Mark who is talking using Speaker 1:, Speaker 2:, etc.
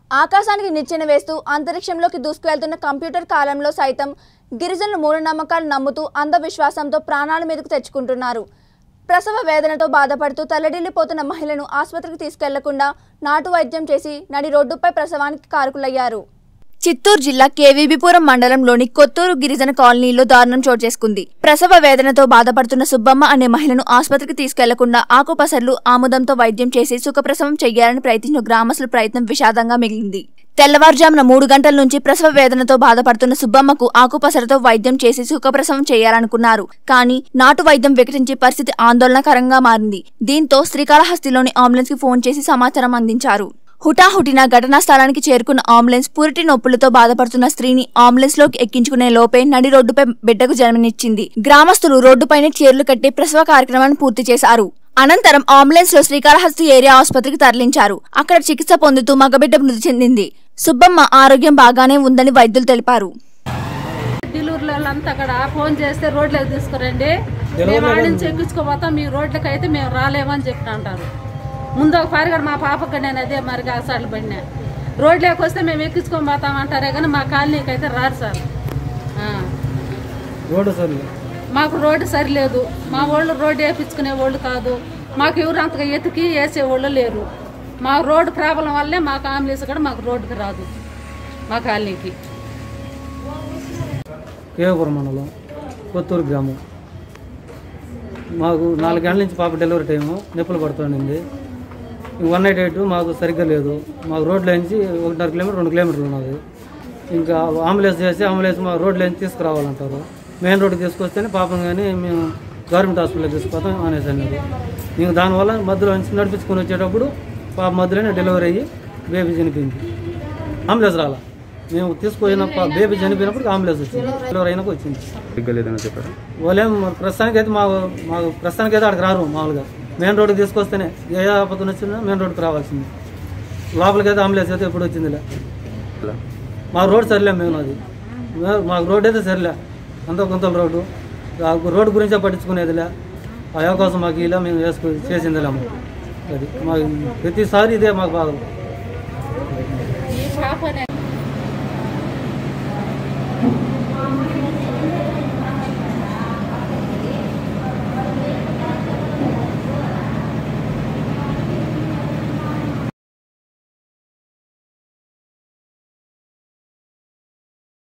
Speaker 1: ఆకాశానికి నిచ్చెన వేస్తూ అంతరిక్షంలోకి దూసుకువెళ్తున్న కంప్యూటర్ కాలంలో సైతం గిరిజనులు మూఢనమ్మకాలు నమ్ముతూ అంధవిశ్వాసంతో ప్రాణాల మీదకు తెచ్చుకుంటున్నారు ప్రసవ వేదనతో బాధపడుతూ తల్లడిల్లిపోతున్న మహిళను ఆసుపత్రికి తీసుకెళ్లకుండా నాటు వైద్యం చేసి నడి రోడ్డుపై ప్రసవానికి కారకులయ్యారు చిత్తూరు జిల్లా కేవీబీపురం మండలంలోని కొత్తూరు గిరిజన కాలనీలో దారుణం చోటు చేసుకుంది ప్రసవ వేదనతో బాధపడుతున్న సుబ్బమ్మ అనే మహిళను ఆసుపత్రికి తీసుకెళ్లకుండా ఆకుపసర్లు ఆముదంతో వైద్యం చేసి సుఖప్రసవం చేయాలని ప్రయత్నించిన గ్రామస్తుల ప్రయత్నం విషాదంగా మిగిలింది తెల్లవారుజామున మూడు గంటల నుంచి ప్రసవ వేదనతో బాధపడుతున్న సుబ్బమ్మకు ఆకుపసరతో వైద్యం చేసి సుఖప్రసవం చేయాలనుకున్నారు కానీ నాటు వైద్యం వికటించి పరిస్థితి ఆందోళనకరంగా మారింది దీంతో శ్రీకాళహస్తిలోని అంబులెన్స్ కి ఫోన్ చేసి సమాచారం అందించారు హుటాహుటిన ఘటనా స్థలానికి చేరుకున్న అంబులెన్స్ పురిటి నొప్పులతో బాధపడుతున్న స్త్రీని అంబులెన్స్ లోకి ఎక్కించుకునే లోపే నడి రోడ్డుపై బిడ్డకు జన్మనిచ్చింది గ్రామస్తులు రోడ్డుపైనే చీరలు కట్టి ప్రసవ కార్యక్రమాన్ని పూర్తి చేశారు అనంతరం అంబులెన్స్ లో శ్రీకాళహస్తి ఏరియా ఆసుపత్రికి తరలించారు అక్కడ చికిత్స పొందుతూ మగబిడ్డ మృతి చెందింది సుబ్బమ్మ ఆరోగ్యం బాగానే ఉందని వైద్యులు తెలిపారు
Speaker 2: డెలివరీలో వాళ్ళంతా అక్కడ ఫోన్ చేస్తే రోడ్లకు తీసుకురండి మేము ఆడ నుంచి ఎక్కించుకోపోతాం మీ రోడ్లకి అయితే మేము రాలేమని చెప్పి అంటారు ముందు ఒక పరిగడ మా పాపకి నేను అదే మరి కాసాలు పడినా రోడ్లోకి వస్తే మేము ఎక్కించుకొని పోతాం అంటారే కానీ మా కాలనీకి అయితే రారు సార్ ఆ.
Speaker 3: రోడ్డు సర్లే
Speaker 2: మాకు రోడ్డు సరిలేదు మా వాళ్ళు రోడ్డు వేపించుకునే వాళ్ళు కాదు మాకు ఎవరు అంతగా ఎతికి వేసే వాళ్ళు లేరు మా రోడ్డు ప్రాబ్లం వల్లే మాకు అంబులెన్స్ కూడా మాకు రోడ్డుకి రాదు మా కాలనీకి
Speaker 3: కేవపురం మండలం కొత్తూరు గ్రామం మాకు నాలుగు గంటల నుంచి పాప డెలివరీ టైము నొప్పులు పడుతుండింది వన్ నైట్ ఎయిట్ మాకు సరిగ్గా లేదు మాకు రోడ్లో నుంచి ఒకటిన్నర కిలోమీటర్ రెండు కిలోమీటర్లు ఉన్నది ఇంకా అంబులెన్స్ చేసి అంబులెన్స్ మా రోడ్లో నుంచి తీసుకురావాలంటారు మెయిన్ రోడ్కి తీసుకొస్తేనే పాపం కానీ మేము గవర్నమెంట్ హాస్పిటల్కి తీసుకుపోతాం అనేసి అన్నారు ఇంక దానివల్ల మధ్యలో నుంచి నడిపించుకొని వచ్చేటప్పుడు పాప మధ్యలోనే డెలివరీ అయ్యి బేబీ చనిపోయింది అంబులెన్స్ రాలా మేము తీసుకుపోయిన ప- బేబీ చనిపోయినప్పుడు అంబులెన్స్ వచ్చింది డెలివరీ అయినాక వచ్చింది
Speaker 4: సరిగ్గా లేదని చెప్పారు
Speaker 3: వాళ్ళేం ప్రస్తుతానికి అయితే మా మాకు ప్రస్తుతానికి అయితే అక్కడికి రారు మామూలుగా మెయిన్ రోడ్కి తీసుకొస్తేనే ఏ ఆపత్తి వచ్చిందో మెయిన్ రోడ్కి రావాల్సింది లోపలికి అయితే అంబులెన్స్ అయితే ఎప్పుడు వచ్చిందిలే
Speaker 4: ఇలా
Speaker 3: మా రోడ్ సరిలే మేము అది మే- మాకు రోడ్ అయితే సరిలే అంత గుంతల రోడ్డు ఆ రోడ్డు గురించే పట్టించుకునేదిలే ఆ అవకాశం మాకు ఇలా మేము వేసుకు చేసిందిలే అది మాకు ప్రతిసారి ఇదే మాకు బాధ